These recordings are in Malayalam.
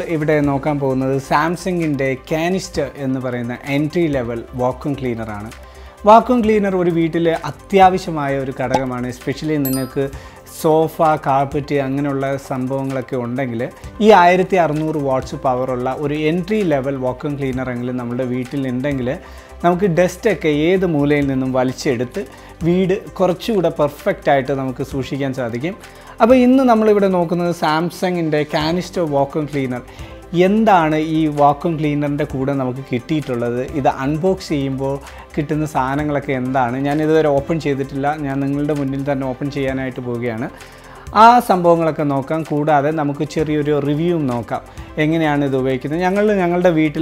ഇവിടെ നോക്കാൻ പോകുന്നത് സാംസങ്ങിൻ്റെ കാനിസ്റ്റർ എന്ന് പറയുന്ന എൻട്രി ലെവൽ വാക്യൂം ക്ലീനറാണ് വാക്യൂം ക്ലീനർ ഒരു വീട്ടിൽ അത്യാവശ്യമായ ഒരു ഘടകമാണ് എസ്പെഷ്യലി നിങ്ങൾക്ക് സോഫ കാർപ്പറ്റ് അങ്ങനെയുള്ള സംഭവങ്ങളൊക്കെ ഉണ്ടെങ്കിൽ ഈ ആയിരത്തി അറുന്നൂറ് വാട്ട്സ് പവറുള്ള ഒരു എൻട്രി ലെവൽ വാക്യൂം ക്ലീനർ എങ്കിലും നമ്മുടെ വീട്ടിലുണ്ടെങ്കിൽ നമുക്ക് ഡസ്റ്റൊക്കെ ഏത് മൂലയിൽ നിന്നും വലിച്ചെടുത്ത് വീട് കുറച്ചുകൂടെ പെർഫെക്റ്റ് ആയിട്ട് നമുക്ക് സൂക്ഷിക്കാൻ സാധിക്കും അപ്പോൾ ഇന്ന് നമ്മളിവിടെ നോക്കുന്നത് സാംസങ്ങിൻ്റെ കാനിസ്റ്റർ വാക്യൂം ക്ലീനർ എന്താണ് ഈ വാക്യൂം ക്ലീനറിൻ്റെ കൂടെ നമുക്ക് കിട്ടിയിട്ടുള്ളത് ഇത് അൺബോക്സ് ചെയ്യുമ്പോൾ കിട്ടുന്ന സാധനങ്ങളൊക്കെ എന്താണ് ഞാൻ ഇതുവരെ ഓപ്പൺ ചെയ്തിട്ടില്ല ഞാൻ നിങ്ങളുടെ മുന്നിൽ തന്നെ ഓപ്പൺ ചെയ്യാനായിട്ട് പോവുകയാണ് ആ സംഭവങ്ങളൊക്കെ നോക്കാം കൂടാതെ നമുക്ക് ചെറിയൊരു റിവ്യൂവും നോക്കാം എങ്ങനെയാണ് ഇത് ഉപയോഗിക്കുന്നത് ഞങ്ങൾ ഞങ്ങളുടെ വീട്ടിൽ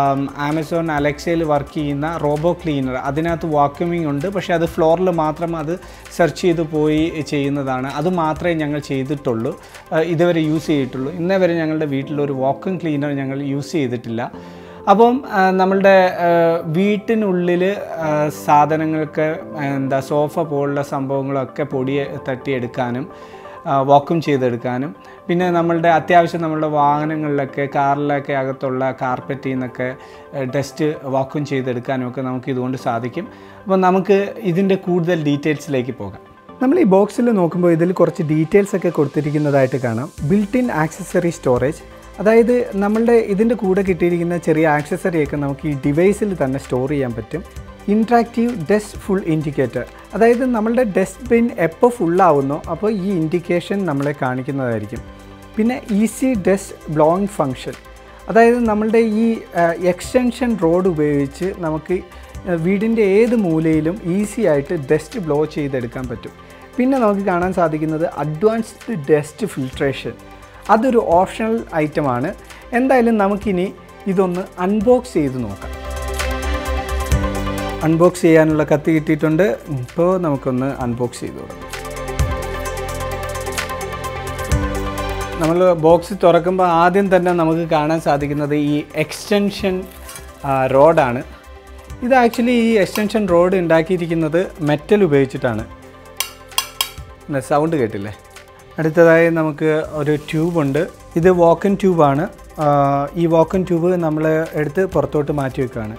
ആമസോൺ അലക്സയിൽ വർക്ക് ചെയ്യുന്ന റോബോ ക്ലീനർ അതിനകത്ത് വാക്യൂമിംഗ് ഉണ്ട് പക്ഷേ അത് ഫ്ലോറിൽ മാത്രം അത് സെർച്ച് ചെയ്ത് പോയി ചെയ്യുന്നതാണ് അത് മാത്രമേ ഞങ്ങൾ ചെയ്തിട്ടുള്ളൂ ആ, ഇതുവരെ യൂസ് ചെയ്തിട്ടുള്ളൂ ഇന്നേ വരെ ഞങ്ങളുടെ വീട്ടിലൊരു വാക്യൂം ക്ലീനർ ഞങ്ങൾ യൂസ് ചെയ്തിട്ടില്ല അപ്പം ആ, നമ്മളുടെ ആ, വീട്ടിനുള്ളിൽ ആ, സാധനങ്ങൾക്ക് എന്താ സോഫ പോലുള്ള സംഭവങ്ങളൊക്കെ പൊടി തട്ടിയെടുക്കാനും വാക്യൂം ചെയ്തെടുക്കാനും പിന്നെ നമ്മളുടെ അത്യാവശ്യം നമ്മളുടെ വാഹനങ്ങളിലൊക്കെ കാറിലൊക്കെ അകത്തുള്ള കാർപ്പറ്റിൽ നിന്നൊക്കെ ഡസ്റ്റ് വാക്യൂം ചെയ്തെടുക്കാനും ഒക്കെ നമുക്ക് ഇതുകൊണ്ട് സാധിക്കും അപ്പോൾ നമുക്ക് ഇതിൻ്റെ കൂടുതൽ ഡീറ്റെയിൽസിലേക്ക് പോകാം നമ്മൾ ഈ ബോക്സിൽ നോക്കുമ്പോൾ ഇതിൽ കുറച്ച് ഡീറ്റെയിൽസ് ഒക്കെ കൊടുത്തിരിക്കുന്നതായിട്ട് കാണാം ബിൽട്ട് ഇൻ ആക്സസറി സ്റ്റോറേജ് അതായത് നമ്മളുടെ ഇതിൻ്റെ കൂടെ കിട്ടിയിരിക്കുന്ന ചെറിയ ആക്സസറിയൊക്കെ നമുക്ക് ഈ ഡിവൈസിൽ തന്നെ സ്റ്റോർ ചെയ്യാൻ പറ്റും ഇൻട്രാക്റ്റീവ് ഡസ്റ്റ് ഫുൾ ഇൻഡിക്കേറ്റർ അതായത് നമ്മളുടെ ഡസ്റ്റ്ബിൻ എപ്പോൾ ഫുള്ളാവുന്നോ അപ്പോൾ ഈ ഇൻഡിക്കേഷൻ നമ്മളെ കാണിക്കുന്നതായിരിക്കും പിന്നെ ഈസി ഡസ്റ്റ് ബ്ലോയിങ് ഫങ്ഷൻ അതായത് നമ്മളുടെ ഈ എക്സ്റ്റൻഷൻ റോഡ് ഉപയോഗിച്ച് നമുക്ക് വീടിൻ്റെ ഏത് മൂലയിലും ഈസി ആയിട്ട് ഡസ്റ്റ് ബ്ലോ ചെയ്തെടുക്കാൻ പറ്റും പിന്നെ നമുക്ക് കാണാൻ സാധിക്കുന്നത് അഡ്വാൻസ്ഡ് ഡസ്റ്റ് ഫിൽട്രേഷൻ അതൊരു ഓപ്ഷണൽ ഐറ്റമാണ് എന്തായാലും നമുക്കിനി ഇതൊന്ന് അൺബോക്സ് ചെയ്ത് നോക്കാം അൺബോക്സ് ചെയ്യാനുള്ള കത്തി കിട്ടിയിട്ടുണ്ട് ഇപ്പോൾ നമുക്കൊന്ന് അൺബോക്സ് ചെയ്ത് കൊടുക്കാം നമ്മൾ ബോക്സ് തുറക്കുമ്പോൾ ആദ്യം തന്നെ നമുക്ക് കാണാൻ സാധിക്കുന്നത് ഈ എക്സ്റ്റൻഷൻ റോഡാണ് ഇത് ആക്ച്വലി ഈ എക്സ്റ്റൻഷൻ റോഡ് ഉണ്ടാക്കിയിരിക്കുന്നത് മെറ്റൽ ഉപയോഗിച്ചിട്ടാണ് സൗണ്ട് കേട്ടില്ലേ അടുത്തതായി നമുക്ക് ഒരു ട്യൂബുണ്ട് ഇത് വോക്കൻ ട്യൂബാണ് ഈ വോക്കൻ ട്യൂബ് നമ്മൾ എടുത്ത് പുറത്തോട്ട് മാറ്റി വെക്കുകയാണ്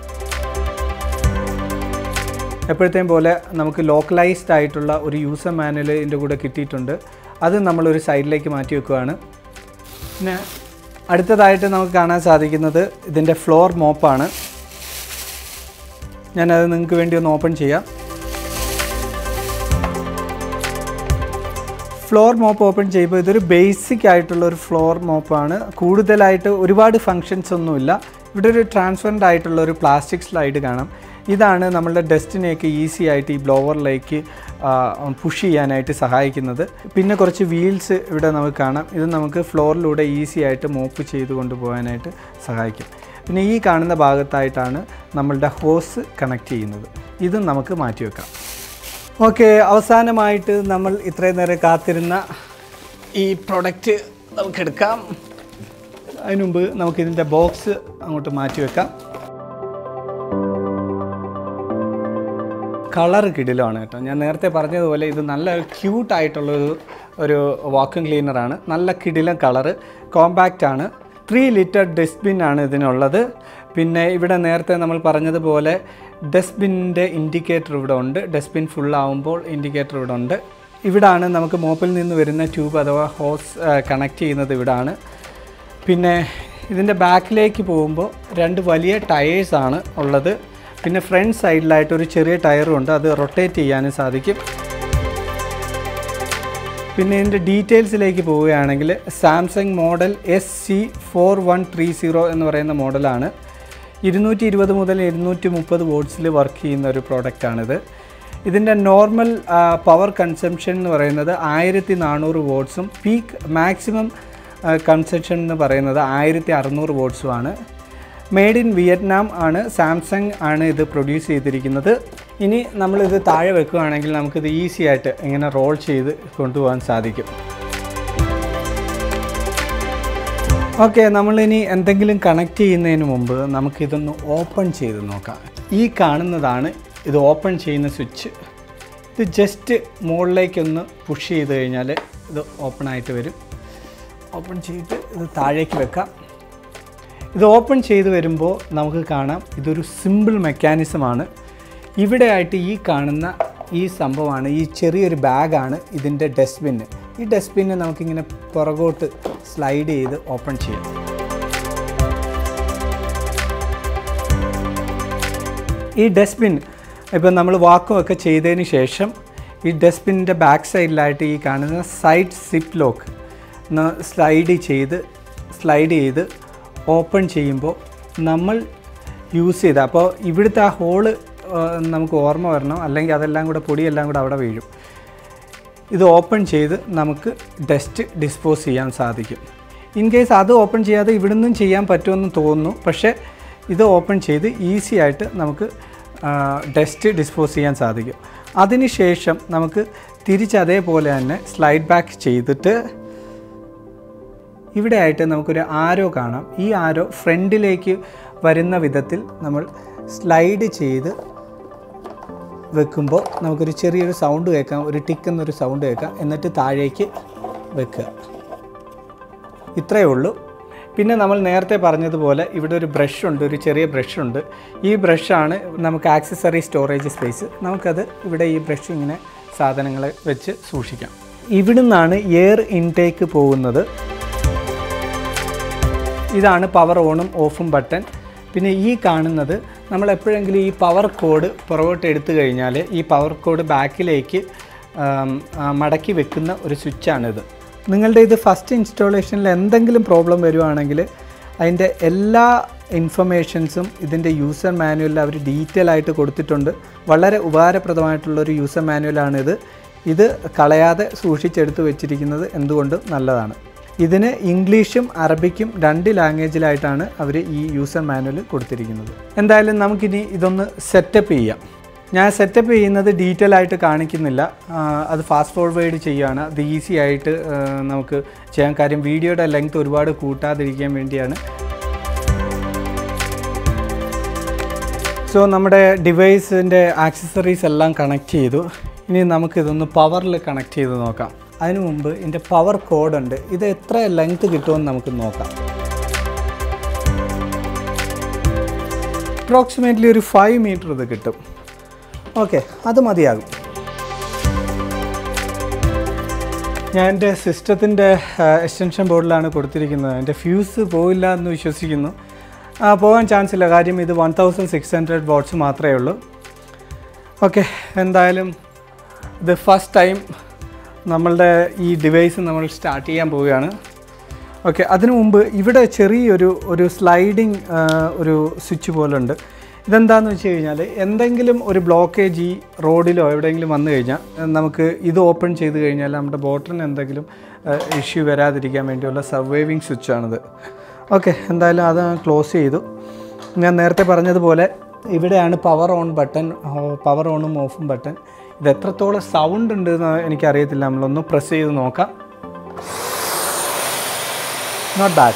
എപ്പോഴത്തെയും പോലെ നമുക്ക് ലോക്കലൈസ്ഡ് ആയിട്ടുള്ള ഒരു യൂസർ മാനുവൽ ഇതിൻ്റെ കൂടെ കിട്ടിയിട്ടുണ്ട് അത് നമ്മളൊരു സൈഡിലേക്ക് മാറ്റി വെക്കുകയാണ് പിന്നെ അടുത്തതായിട്ട് നമുക്ക് കാണാൻ സാധിക്കുന്നത് ഇതിൻ്റെ ഫ്ലോർ മോപ്പാണ് ഞാനത് നിങ്ങൾക്ക് വേണ്ടി ഒന്ന് ഓപ്പൺ ചെയ്യാം ഫ്ലോർ മോപ്പ് ഓപ്പൺ ചെയ്യുമ്പോൾ ഇതൊരു ബേസിക് ആയിട്ടുള്ള ഒരു ഫ്ലോർ മോപ്പാണ് കൂടുതലായിട്ട് ഒരുപാട് ഫങ്ഷൻസ് ഒന്നുമില്ല ഇവിടെ ഒരു ട്രാൻസ്പെറൻ്റ് ആയിട്ടുള്ള ഒരു പ്ലാസ്റ്റിക് സ്ലൈഡ് കാണാം ഇതാണ് നമ്മളുടെ ഡസ്റ്റിനെയൊക്കെ ഈസി ആയിട്ട് ഈ ബ്ലോവറിലേക്ക് പുഷ് ചെയ്യാനായിട്ട് സഹായിക്കുന്നത് പിന്നെ കുറച്ച് വീൽസ് ഇവിടെ നമുക്ക് കാണാം ഇത് നമുക്ക് ഫ്ലോറിലൂടെ ഈസി ആയിട്ട് മോപ്പ് ചെയ്ത് കൊണ്ടുപോകാനായിട്ട് സഹായിക്കും പിന്നെ ഈ കാണുന്ന ഭാഗത്തായിട്ടാണ് നമ്മളുടെ ഹോസ് കണക്ട് ചെയ്യുന്നത് ഇതും നമുക്ക് മാറ്റി വെക്കാം ഓക്കെ അവസാനമായിട്ട് നമ്മൾ ഇത്രയും നേരം കാത്തിരുന്ന ഈ പ്രൊഡക്റ്റ് നമുക്കെടുക്കാം അതിനു മുമ്പ് നമുക്കിതിൻ്റെ ബോക്സ് അങ്ങോട്ട് മാറ്റി വെക്കാം കളർ കിടിലമാണ് കേട്ടോ ഞാൻ നേരത്തെ പറഞ്ഞതുപോലെ ഇത് നല്ല ക്യൂട്ട് ആയിട്ടുള്ളൊരു ഒരു വാക്യൂം ക്ലീനറാണ് നല്ല കിടിലം കളറ് കോമ്പാക്റ്റ് ആണ് ത്രീ ലിറ്റർ ഡസ്റ്റ്ബിൻ ആണ് ഇതിനുള്ളത് പിന്നെ ഇവിടെ നേരത്തെ നമ്മൾ പറഞ്ഞതുപോലെ ഡസ്റ്റ്ബിന്നിൻ്റെ ഇൻഡിക്കേറ്റർ ഇവിടെ ഉണ്ട് ഡസ്റ്റ്ബിൻ ഫുൾ ആവുമ്പോൾ ഇൻഡിക്കേറ്റർ ഇവിടെ ഉണ്ട് ഇവിടാണ് നമുക്ക് മോപ്പിൽ നിന്ന് വരുന്ന ട്യൂബ് അഥവാ ഹോസ് കണക്ട് ചെയ്യുന്നത് ഇവിടാണ് പിന്നെ ഇതിൻ്റെ ബാക്കിലേക്ക് പോകുമ്പോൾ രണ്ട് വലിയ ടയേഴ്സാണ് ഉള്ളത് പിന്നെ ഫ്രണ്ട് സൈഡിലായിട്ട് ഒരു ചെറിയ ടയറും ഉണ്ട് അത് റൊട്ടേറ്റ് ചെയ്യാനും സാധിക്കും പിന്നെ ഇതിൻ്റെ ഡീറ്റെയിൽസിലേക്ക് പോവുകയാണെങ്കിൽ Samsung model S C four one three zero എന്ന് പറയുന്ന മോഡലാണ് ഇരുന്നൂറ്റി ഇരുപത് മുതൽ ഇരുന്നൂറ്റി മുപ്പത് വോട്ട്സിൽ വർക്ക് ചെയ്യുന്ന ഒരു പ്രോഡക്റ്റാണിത് ഇതിൻ്റെ നോർമൽ പവർ കൺസംഷൻ എന്ന് പറയുന്നത് ആയിരത്തി നാനൂറ് വോട്ട്സും പീക്ക് മാക്സിമം കൺസംഷൻ എന്ന് പറയുന്നത് ആയിരത്തി അറുന്നൂറ് വോട്ട്സുമാണ് മെയ്ഡ് ഇൻ വിയറ്റ്നാം ആണ് സാംസങ് ആണ് ഇത് പ്രൊഡ്യൂസ് ചെയ്തിരിക്കുന്നത് ഇനി നമ്മളിത് താഴെ വെക്കുകയാണെങ്കിൽ നമുക്കിത് ഈസി ആയിട്ട് ഇങ്ങനെ റോൾ ചെയ്ത് കൊണ്ടുപോകാൻ സാധിക്കും ഓക്കെ നമ്മളിനി എന്തെങ്കിലും കണക്ട് ചെയ്യുന്നതിന് മുമ്പ് നമുക്കിതൊന്ന് ഓപ്പൺ ചെയ്ത് നോക്കാം ഈ കാണുന്നതാണ് ഇത് ഓപ്പൺ ചെയ്യുന്ന സ്വിച്ച് ഇത് ജസ്റ്റ് മുകളിലേക്കൊന്ന് പുഷ് ചെയ്ത് കഴിഞ്ഞാൽ ഇത് ഓപ്പൺ ആയിട്ട് വരും ഓപ്പൺ ചെയ്തിട്ട് ഇത് താഴേക്ക് വെക്കാം ഇത് ഓപ്പൺ ചെയ്ത് വരുമ്പോൾ നമുക്ക് കാണാം ഇതൊരു സിമ്പിൾ മെക്കാനിസമാണ് ഇവിടെ ആയിട്ട് ഈ കാണുന്ന ഈ സംഭവമാണ് ഈ ചെറിയൊരു ബാഗാണ് ഇതിൻ്റെ ഡസ്റ്റ്ബിന്ന് ഈ ഡസ്റ്റ്ബിന്നെ നമുക്കിങ്ങനെ പുറകോട്ട് സ്ലൈഡ് ചെയ്ത് ഓപ്പൺ ചെയ്യാം ഈ ഡസ്റ്റ്ബിൻ ഇപ്പം നമ്മൾ വാക്കുമൊക്കെ ചെയ്തതിന് ശേഷം ഈ ഡസ്റ്റ്ബിന്നിൻ്റെ ബാക്ക് സൈഡിലായിട്ട് ഈ കാണുന്ന സൈഡ് സിപ്പ് ലോക്ക് സ്ലൈഡ് ചെയ്ത് സ്ലൈഡ് ചെയ്ത് ഓപ്പൺ ചെയ്യുമ്പോൾ നമ്മൾ യൂസ് ചെയ്ത അപ്പോൾ ഇവിടുത്തെ ആ ഹോള് നമുക്ക് ഓർമ്മ വരണം അല്ലെങ്കിൽ അതെല്ലാം കൂടെ പൊടിയെല്ലാം കൂടെ അവിടെ വീഴും ഇത് ഓപ്പൺ ചെയ്ത് നമുക്ക് ഡസ്റ്റ് ഡിസ്പോസ് ചെയ്യാൻ സാധിക്കും ഇൻ കേസ് അത് ഓപ്പൺ ചെയ്യാതെ ഇവിടുന്നും ചെയ്യാൻ പറ്റുമെന്ന് തോന്നുന്നു പക്ഷേ ഇത് ഓപ്പൺ ചെയ്ത് ഈസി ആയിട്ട് നമുക്ക് ഡസ്റ്റ് ഡിസ്പോസ് ചെയ്യാൻ സാധിക്കും അതിനുശേഷം നമുക്ക് തിരിച്ച് അതേപോലെ തന്നെ സ്ലൈഡ് ബാക്ക് ചെയ്തിട്ട് ഇവിടെ ആയിട്ട് നമുക്കൊരു ആരോ കാണാം ഈ ആരോ ഫ്രണ്ടിലേക്ക് വരുന്ന വിധത്തിൽ നമ്മൾ സ്ലൈഡ് ചെയ്ത് വെക്കുമ്പോൾ നമുക്കൊരു ചെറിയൊരു സൗണ്ട് കേൾക്കാം ഒരു ടിക്ക് എന്നൊരു സൗണ്ട് കേൾക്കാം എന്നിട്ട് താഴേക്ക് വെക്കുക ഇത്രയേ ഉള്ളൂ പിന്നെ നമ്മൾ നേരത്തെ പറഞ്ഞതുപോലെ ഇവിടെ ഒരു ബ്രഷ് ഉണ്ട് ഒരു ചെറിയ ബ്രഷ് ഉണ്ട് ഈ ബ്രഷാണ് നമുക്ക് ആക്സസറി സ്റ്റോറേജ് സ്പേസ് നമുക്കത് ഇവിടെ ഈ ബ്രഷ് ഇങ്ങനെ സാധനങ്ങൾ വെച്ച് സൂക്ഷിക്കാം ഇവിടുന്നാണ് എയർ ഇൻടേക്ക് പോകുന്നത് ഇതാണ് പവർ ഓണും ഓഫും ബട്ടൺ പിന്നെ ഈ കാണുന്നത് നമ്മൾ എപ്പോഴെങ്കിലും ഈ പവർ കോഡ് പുറകോട്ട് എടുത്തു കഴിഞ്ഞാൽ ഈ പവർ കോഡ് ബാക്കിലേക്ക് ആം, ആ, മടക്കി വെക്കുന്ന ഒരു സ്വിച്ചാണിത് നിങ്ങളുടെ ഇത് ഫസ്റ്റ് ഇൻസ്റ്റാളേഷനിൽ എന്തെങ്കിലും പ്രോബ്ലം വരുവാണെങ്കിൽ അതിൻ്റെ എല്ലാ ഇൻഫർമേഷൻസും ഇതിൻ്റെ യൂസർ മാനുവലിൽ അവർ ഡീറ്റെയിൽ ആയിട്ട് കൊടുത്തിട്ടുണ്ട് വളരെ ഉപകാരപ്രദമായിട്ടുള്ള ഒരു യൂസർ മാനുവലാണിത് ഇത് കളയാതെ സൂക്ഷിച്ചെടുത്ത് വെച്ചിരിക്കുന്നത് എന്തുകൊണ്ടും നല്ലതാണ് ഇതിന് ഇംഗ്ലീഷും അറബിക്കും രണ്ട് ലാംഗ്വേജിലായിട്ടാണ് അവർ ഈ യൂസർ മാനുവൽ കൊടുത്തിരിക്കുന്നത് എന്തായാലും നമുക്കിനി ഇതൊന്ന് സെറ്റപ്പ് ചെയ്യാം ഞാൻ സെറ്റപ്പ് ചെയ്യുന്നത് ഡീറ്റെയിൽ ആയിട്ട് കാണിക്കുന്നില്ല ആ, അത് ഫാസ്റ്റ് ഫോർവേഡ് ചെയ്യുകയാണ് അത് ഈസി ആയിട്ട് ആ, നമുക്ക് ചെയ്യാൻ കാര്യം വീഡിയോയുടെ ലെങ്ത് ഒരുപാട് കൂട്ടാതിരിക്കാൻ വേണ്ടിയാണ് സോ നമ്മുടെ ഡിവൈസിൻ്റെ ആക്സസറീസ് എല്ലാം കണക്ട് ചെയ്തു ഇനി നമുക്കിതൊന്ന് പവറിൽ കണക്ട് ചെയ്ത് നോക്കാം അതിനു മുമ്പ് ഇതിൻ്റെ പവർ കോഡ് ഉണ്ട് ഇത് എത്ര ലെങ്ത് കിട്ടുമെന്ന് നമുക്ക് നോക്കാം അപ്രോക്സിമേറ്റ്ലി ഒരു ഫൈവ് മീറ്റർ ഇത് കിട്ടും ഓക്കെ അത് മതിയാകും ഞാൻ എൻ്റെ സിസ്റ്റത്തിൻ്റെ എക്സ്റ്റൻഷൻ ബോർഡിലാണ് കൊടുത്തിരിക്കുന്നത് എൻ്റെ ഫ്യൂസ് പോയില്ല എന്ന് വിശ്വസിക്കുന്നു ആ, പോകാൻ ചാൻസ് ഇല്ല കാര്യം ഇത് one thousand six hundred watts മാത്രമേ ഉള്ളൂ ഓക്കെ എന്തായാലും ഇത് ഫസ്റ്റ് ടൈം നമ്മളുടെ ഈ ഡിവൈസ് നമ്മൾ സ്റ്റാർട്ട് ചെയ്യാൻ പോവുകയാണ് ഓക്കെ അതിനു മുമ്പ് ഇവിടെ ചെറിയൊരു ഒരു സ്ലൈഡിങ് ഒരു സ്വിച്ച് പോലെ ഉണ്ട് ഇതെന്താണെന്ന് വെച്ച് കഴിഞ്ഞാൽ എന്തെങ്കിലും ഒരു ബ്ലോക്കേജ് ഈ റോഡിലോ എവിടെയെങ്കിലും വന്നു കഴിഞ്ഞാൽ ഏഹ്, നമുക്ക് ഇത് ഓപ്പൺ ചെയ്ത് കഴിഞ്ഞാൽ നമ്മുടെ ബോട്ടറിന് എന്തെങ്കിലും ഇഷ്യൂ വരാതിരിക്കാൻ വേണ്ടിയുള്ള സർവൈവിങ് സ്വിച്ചാണിത് ഓക്കെ എന്തായാലും അത് ക്ലോസ് ചെയ്തു ഞാൻ നേരത്തെ പറഞ്ഞതുപോലെ ഇവിടെയാണ് പവർ ഓൺ ബട്ടൺ പവർ ഓണും ഓഫും ബട്ടൺ ഇത് എത്രത്തോളം സൗണ്ട് ഉണ്ട് എന്ന് എനിക്കറിയത്തില്ല നമ്മളൊന്ന് പ്രസ് ചെയ്ത് നോക്കാം നോട്ട് ബാഡ്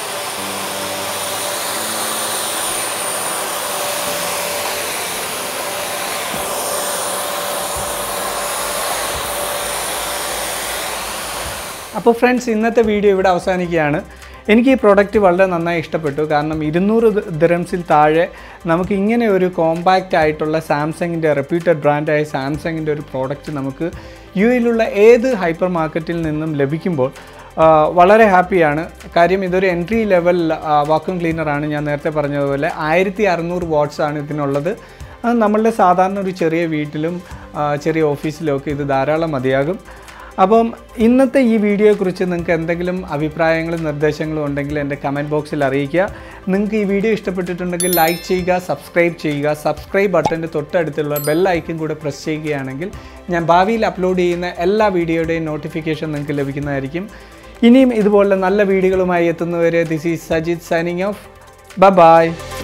അപ്പോൾ ഫ്രണ്ട്സ് ഇന്നത്തെ വീഡിയോ ഇവിടെ അവസാനിക്കുകയാണ് എനിക്ക് ഈ പ്രോഡക്റ്റ് വളരെ നന്നായി ഇഷ്ടപ്പെട്ടു കാരണം ഇരുന്നൂറ് ദിറംസിൽ താഴെ നമുക്ക് ഇങ്ങനെ ഒരു കോമ്പാക്റ്റ് ആയിട്ടുള്ള സാംസങ്ങിൻ്റെ റെപ്യൂട്ടഡ് ബ്രാൻഡായ സാംസങ്ങിൻ്റെ ഒരു പ്രോഡക്റ്റ് നമുക്ക് യു എയിലുള്ള ഏത് ഹൈപ്പർ മാർക്കറ്റിൽ നിന്നും ലഭിക്കുമ്പോൾ ആ, വളരെ ഹാപ്പിയാണ് കാര്യം ഇതൊരു എൻട്രി ലെവൽ വാക്യൂം ക്ലീനറാണ് ഞാൻ നേരത്തെ പറഞ്ഞതുപോലെ ആയിരത്തി അറുന്നൂറ് വാട്ട്സ് ആണ് ഇതിനുള്ളത് അത് നമ്മളുടെ സാധാരണ ഒരു ചെറിയ വീട്ടിലും ആ, ചെറിയ ഓഫീസിലും ഒക്കെ ഇത് ധാരാളം മതിയാകും അപ്പം ഇന്നത്തെ ഈ വീഡിയോയെക്കുറിച്ച് നിങ്ങൾക്ക് എന്തെങ്കിലും അഭിപ്രായങ്ങളും നിർദ്ദേശങ്ങളും ഉണ്ടെങ്കിൽ എൻ്റെ കമൻറ്റ് ബോക്സിൽ അറിയിക്കുക നിങ്ങൾക്ക് ഈ വീഡിയോ ഇഷ്ടപ്പെട്ടിട്ടുണ്ടെങ്കിൽ ലൈക്ക് ചെയ്യുക സബ്സ്ക്രൈബ് ചെയ്യുക സബ്സ്ക്രൈബ് ബട്ടൻ്റെ തൊട്ടടുത്തുള്ള ബെൽ ഐക്കൺ കൂടെ പ്രസ് ചെയ്യുകയാണെങ്കിൽ ഞാൻ ഭാവിയിൽ അപ്ലോഡ് ചെയ്യുന്ന എല്ലാ വീഡിയോയുടെയും നോട്ടിഫിക്കേഷൻ നിങ്ങൾക്ക് ലഭിക്കുന്നതായിരിക്കും ഇനിയും ഇതുപോലുള്ള നല്ല വീഡിയോകളുമായി എത്തുന്നവരെ this is Sajith signing off ബ ബായ്